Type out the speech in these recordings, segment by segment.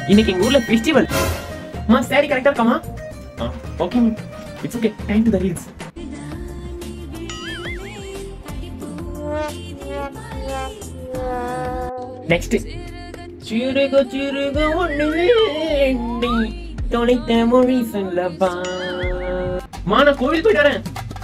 இன்னைக்கு எங்க ஊர்ல ஃபெஸ்டிவல் மா சாரி கரெக்டா இருக்காமா okay it's okay time to the reels next சிறுக சிறுக ஒண்ணு வேண்டி தொலைத்த மொழி சொல்லவா மா நான் கோவில் போயிட்டு வரேன்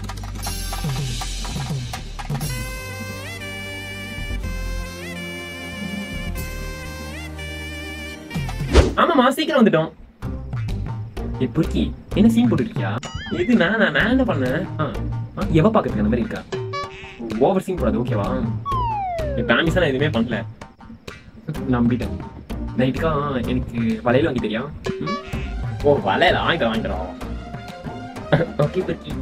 ஆமாமா சீக்கிரம் வந்துட்டோம் ஏ புர்க்கி என்ன சீன் போட்டுருக்கியா இது நான் நான் நான் என்ன பண்ணேன் ஆ, ஆ, எவ பாக்கிறதுக்கு அந்த மாதிரி இருக்கா ஓவர் சீன் போடாது ஓகேவா என் ஃபேமிலிஸா நான் எதுவுமே பண்ணல நம்பிட்டேன் நைட்டுக்கா எனக்கு வளையல் வாங்கி தெரியும் ம்? ஓ வளையல வாங்கிட்டு வாங்கிக்கிறோம் ஓகே புர்க்கி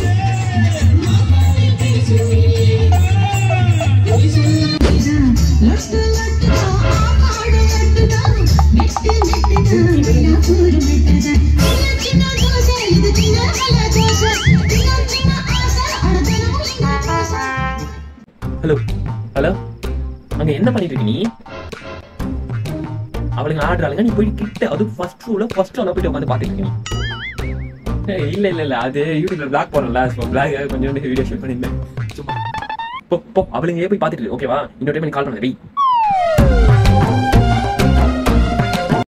ஹலோ ஹலோ அங்க என்ன பண்ணிட்டு இருக்க நீ அவளுங்க ஆடுறாளுங்க நீ போய் கிட்ட அது ஃபர்ஸ்ட் ரூல ஃபர்ஸ்ட் ரூல போயிட்டு உட்காந்து பாத்துட்டு இருக்க நீ ஏய், இல்ல இல்ல இல்ல அது யூடியூப்ல பிளாக் போறல சோ பிளாக் கொஞ்சம் வீடியோ ஷேர் பண்ணிருந்தேன் சும்மா போ போ அவளுங்க போய் பாத்துட்டு இரு, ஓகேவா இன்னொரு டைம் நீ கால் பண்ண வை